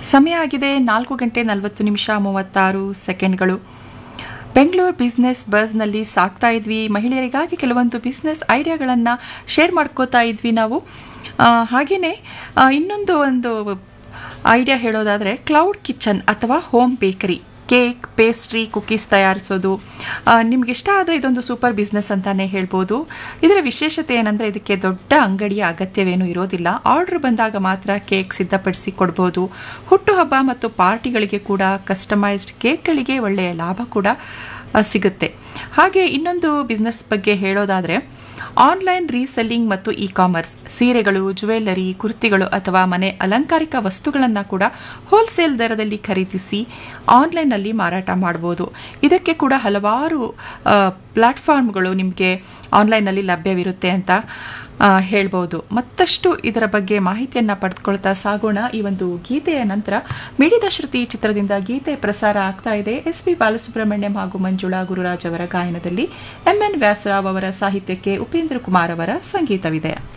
ಸಮಯ ಆಗಿದೆ ನಾಲ್ಕು ಗಂಟೆ ನಲವತ್ತು ನಿಮಿಷ ಮೂವತ್ತಾರು ಸೆಕೆಂಡ್ಗಳು ಬೆಂಗಳೂರು ಬಿಸ್ನೆಸ್ ಬಸ್ನಲ್ಲಿ ಸಾಕ್ತಾ ಇದ್ವಿ ಮಹಿಳೆಯರಿಗಾಗಿ ಕೆಲವೊಂದು ಬಿಸ್ನೆಸ್ ಐಡಿಯಾಗಳನ್ನು ಶೇರ್ ಮಾಡ್ಕೋತಾ ಇದ್ವಿ ನಾವು ಹಾಗೆಯೇ ಇನ್ನೊಂದು ಒಂದು ಐಡಿಯಾ ಹೇಳೋದಾದರೆ ಕ್ಲೌಡ್ ಕಿಚನ್ ಅಥವಾ home bakery cake pastry cookies ತಯಾರಿಸೋದು ನಿಮ್ಗೆ ಇಷ್ಟ ಆದರೆ ಇದೊಂದು ಸೂಪರ್ ಬಿಸ್ನೆಸ್ ಅಂತಾನೆ ಹೇಳ್ಬೋದು ಇದರ ವಿಶೇಷತೆ ಏನಂದರೆ ಇದಕ್ಕೆ ದೊಡ್ಡ ಅಂಗಡಿಯ ಅಗತ್ಯವೇನೂ ಇರೋದಿಲ್ಲ ಆರ್ಡರ್ ಬಂದಾಗ ಮಾತ್ರ ಕೇಕ್ ಸಿದ್ಧಪಡಿಸಿ ಕೊಡ್ಬೋದು ಹುಟ್ಟುಹಬ್ಬ ಮತ್ತು ಪಾರ್ಟಿಗಳಿಗೆ ಕೂಡ ಕಸ್ಟಮೈಸ್ಡ್ ಕೇಕ್ಗಳಿಗೆ ಒಳ್ಳೆಯ ಲಾಭ ಕೂಡ ಆ, ಸಿಗುತ್ತೆ ಹಾಗೆ ಇನ್ನೊಂದು ಬಿಸ್ನೆಸ್ ಬಗ್ಗೆ ಹೇಳೋದಾದರೆ ಆನ್ಲೈನ್ ರೀಸೆಲ್ಲಿಂಗ್ ಮತ್ತು ಇ ಕಾಮರ್ಸ್ ಸೀರೆಗಳು ಜುವೆಲ್ಲರಿ ಕುರ್ತಿಗಳು ಅಥವಾ ಮನೆ ಅಲಂಕಾರಿಕ ವಸ್ತುಗಳನ್ನು ಕೂಡ ಹೋಲ್ಸೇಲ್ ದರದಲ್ಲಿ ಖರೀದಿಸಿ ಆನ್ಲೈನ್ನಲ್ಲಿ ಮಾರಾಟ ಮಾಡ್ಬೋದು ಇದಕ್ಕೆ ಕೂಡ ಹಲವಾರು ಪ್ಲ್ಯಾಟ್ಫಾರ್ಮ್ಗಳು ನಿಮಗೆ ಆನ್ಲೈನ್ನಲ್ಲಿ ಲಭ್ಯವಿರುತ್ತೆ ಅಂತ ಆ, ಹೇಳ್ಬೋದು ಮತ್ತಷ್ಟು ಇದರ ಬಗ್ಗೆ ಮಾಹಿತಿಯನ್ನು ಪಡೆದುಕೊಳ್ತಾ ಸಾಗೋಣ ಈ ಒಂದು ಗೀತೆಯ ನಂತರ ಮಿಡಿದ ಶ್ರುತಿ ಚಿತ್ರದಿಂದ ಗೀತೆ ಪ್ರಸಾರ ಆಗ್ತಾ ಇದೆ ಎಸ್ ಪಿ ಬಾಲಸುಬ್ರಹ್ಮಣ್ಯಂ ಹಾಗೂ ಮಂಜುಳಾ ಗುರುರಾಜ್ ಅವರ ಗಾಯನದಲ್ಲಿ ಎಂ ಎನ್ ವ್ಯಾಸರಾವ್ ಅವರ ಸಾಹಿತ್ಯಕ್ಕೆ ಉಪೇಂದ್ರ ಕುಮಾರ್ ಅವರ ಸಂಗೀತವಿದೆ